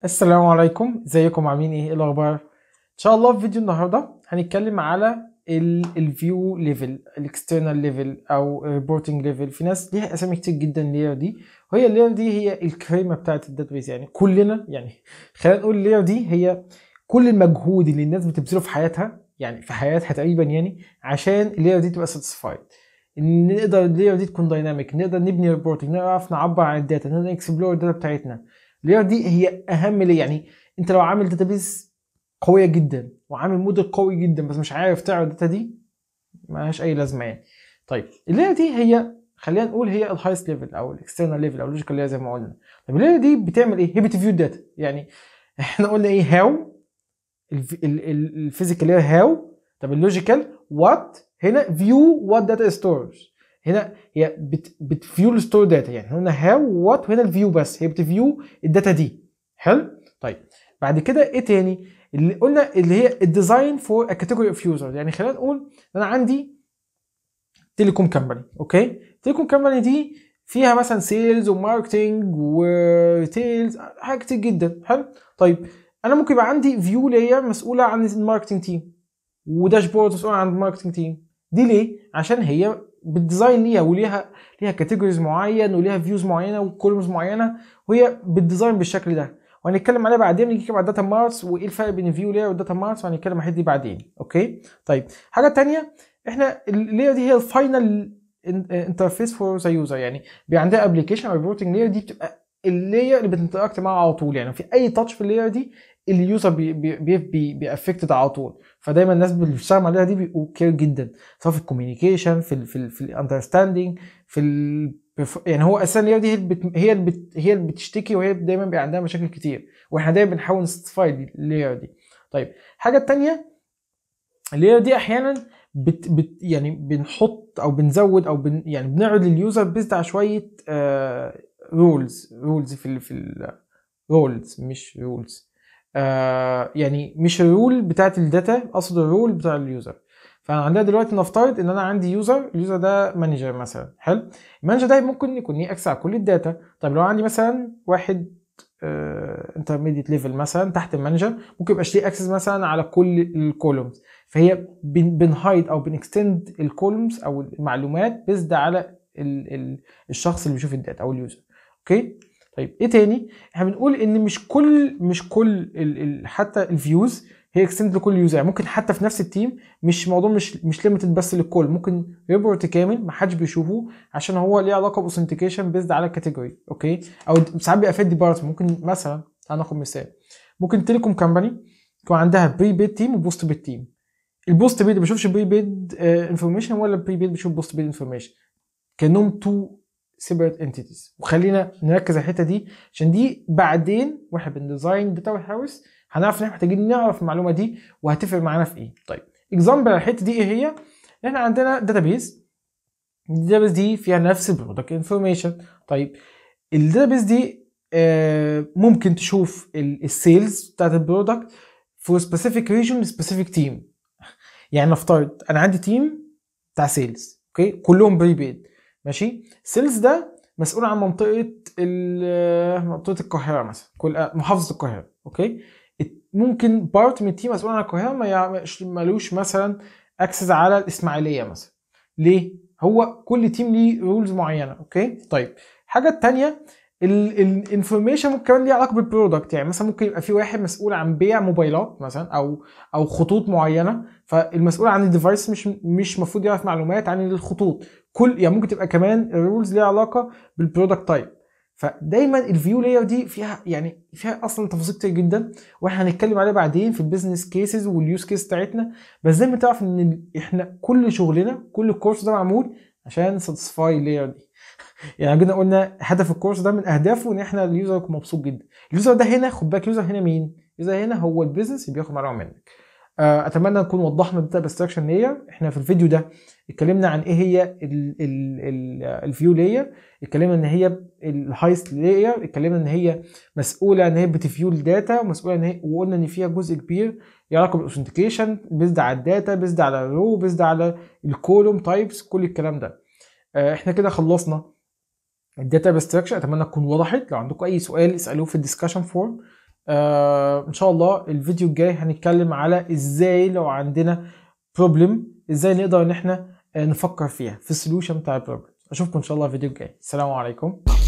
السلام عليكم ازيكم عاملين ايه إيه الاخبار ان شاء الله في فيديو النهارده هنتكلم على الفيو ليفل الاكسترنال ليفل او ريبورتنج ليفل في ناس ليها اسامي كتير جدا اللاير دي وهي اللاير دي هي الكريمه بتاعت الداتابيز يعني كلنا يعني خلينا نقول اللاير دي هي كل المجهود اللي الناس بتبذله في حياتها يعني في حياتها تقريبا يعني عشان اللاير دي تبقى ساتيسفايد ان نقدر اللاير دي تكون دايناميك نقدر نبني ريبورتنج نعرف نعبر عن الداتا نقدر نكسبلور الداتا بتاعتنا اللاير دي هي اهم ليه يعني انت لو عامل داتابيز قويه جدا وعامل موديل قوي جدا بس مش عارف تعرض الداتا دي ملهاش اي لازمه يعني طيب اللاير دي هي خلينا نقول هي الهايست ليفل او الاكسترنال ليفل او اللوجيكال لاير زي ما قلنا طب اللاير دي بتعمل ايه هي بتفيو الداتا يعني احنا قلنا ايه هاو الفيزيكال لاير هاو طب اللوجيكال وات هنا فيو وات داتا ستورز هنا هي بت بتفيو الستور داتا يعني هنا هاو وات وهنا الفيو بس هي بتفيو الداتا دي حلو طيب بعد كده ايه تاني اللي قلنا اللي هي الديزاين فور ا كاتيجوري اوف يوزرز يعني خلينا نقول ان انا عندي تيليكوم كمباني اوكي تيليكوم كمباني دي فيها مثلا سيلز وماركتنج وريتيلز حاجات كتير جدا حلو طيب انا ممكن يبقى عندي فيو لاير مسؤوله عن الماركتنج تيم وداشبورد مسؤوله عن الماركتنج تيم دي ليه عشان هي بالديزاين ليها وليها ليها كاتيجوريز معين وليها فيوز معينه وكولومز معينه وهي بالديزاين بالشكل ده وهنتكلم عليها بعدين نيجي على الداتا مارس وايه الفرق بين الفيو لاير والداتا مارس وهنتكلم على الحته دي بعدين اوكي طيب حاجه تانية احنا اللاير دي هي الفاينل انترفيس فور ذا يوزر يعني بيبقى عندها ابلكيشن او ريبورتنج لاير دي بتبقى اللاير اللي بتنتراكت معاها على طول يعني في اي تاتش في اللاير دي اليوزر بي بي بي بي افكتد على طول فدايما الناس اللي بتشتغل عليها دي بيبقوا كير جدا سواء في الكوميونيكيشن في ال في ال في الاندرستاندينج في ال يعني هو اساسا اللاير دي هي اللي بت هي اللي بت هي اللي بتشتكي وهي دايما بيبقى عندها مشاكل كتير واحنا دايما بنحاول نستفاي اللاير دي طيب الحاجه الثانيه اللاير دي احيانا بت بت يعني بنحط او بنزود او بن يعني بنعرض لليوزر بيزد على شويه رولز رولز في ال في رولز مش رولز آه يعني مش الرول بتاعت الداتا اقصد الرول بتاع اليوزر فانا عندنا دلوقتي نفترض ان انا عندي يوزر اليوزر ده مانجر مثلا حلو المانجر ده ممكن يكون ليه اكسس على كل الداتا طب لو عندي مثلا واحد انترميديت ليفل مثلا تحت المانجر ممكن يبقى ليه اكسس مثلا على كل الكولومز فهي بنهايد او بنكستند الكولومز او المعلومات بيزد على ال ال الشخص اللي بيشوف الداتا او اليوزر اوكي طيب ايه تاني احنا بنقول ان مش كل مش كل ال ال حتى الفيوز هي اكستند لكل يوزر يعني ممكن حتى في نفس التيم مش موضوع مش مش ليميتد بس للكل ممكن ريبورت كامل ما حدش بيشوفه عشان هو ليه علاقه باوثنتيكيشن بيزد على كاتيجوري اوكي او ساعات بيبقى في ديبارتمنت ممكن مثلا تعال ناخد مثال ممكن تيليكوم كامباني يكون عندها بري بيد تيم وبوست بيد تيم البوست بيد ما بيشوفش بري بيد انفورميشن ولا البري بيد بيشوف بوست بيد انفورميشن كانهم تو سيبريت انتيتيز وخلينا نركز على الحته دي عشان دي بعدين واحنا بنديزاين داتا هاوس هنعرف ان احنا محتاجين نعرف المعلومه دي وهتفرق معانا في ايه طيب اكزامبل على الحته دي ايه هي ان احنا عندنا داتابيز الداتابيز دي فيها نفس البرودكت انفورميشن طيب الداتابيز دي آه ممكن تشوف السيلز بتاعت البرودكت فور سبيسيفيك ريجن سبيسيفيك تيم يعني نفترض انا عندي تيم بتاع سيلز اوكي كلهم بري بيد ماشي سيلز ده مسؤول عن منطقه منطقه القاهره مثلا كل محافظه القاهره اوكي ممكن بارت من التيم مسؤول عن القاهره ما ملوش مثلا اكسس على الاسماعيليه مثلا ليه هو كل تيم ليه رولز معينه اوكي طيب الحاجه الثانيه الانفورميشن ممكن كمان ليه علاقه بالبرودكت يعني مثلا ممكن يبقى في واحد مسؤول عن بيع موبايلات مثلا او او خطوط معينه فالمسؤول عن الديفايس مش مش المفروض يعرف معلومات عن الخطوط كل يعني ممكن تبقى كمان الرولز ليها علاقه بالبرودكت تايب فدايما الفيو لاير دي فيها يعني فيها اصلا تفاصيل كتير جدا واحنا هنتكلم عليها بعدين في البيزنس كيسز واليوز كيس بتاعتنا بس دايما تعرف ان احنا كل شغلنا كل الكورس ده معمول عشان ساتسفاي اللاير دي يعني جينا قلنا هدف الكورس ده من اهدافه ان احنا اليوزر يكون مبسوط جدا اليوزر ده هنا خد بالك اليوزر هنا مين اليوزر هنا هو البيزنس اللي بياخد معلومه منك اتمنى نكون وضحنا الداتا ابستراكشن لاير احنا في الفيديو ده اتكلمنا عن ايه هي الفيو لاير اتكلمنا ان هي الهايست لاير اتكلمنا ان هي مسؤوله ان هي بتفيو الداتا ومسؤوله ان هي وقلنا ان فيها جزء كبير له علاقه بالاوثنتيكيشن بيزد على الداتا بيزد على الرو بيزد على الكولوم تايبس كل الكلام ده احنا كده خلصنا الداتا ابستراكشن اتمنى تكون وضحت لو عندكم اي سؤال اسالوه في الديسكشن فورم آه ان شاء الله الفيديو الجاي هنتكلم على ازاي لو عندنا بروبلم ازاي نقدر ان احنا آه، نفكر فيها في السوليوشن بتاع البروبلم اشوفكم ان شاء الله الفيديو الجاي السلام عليكم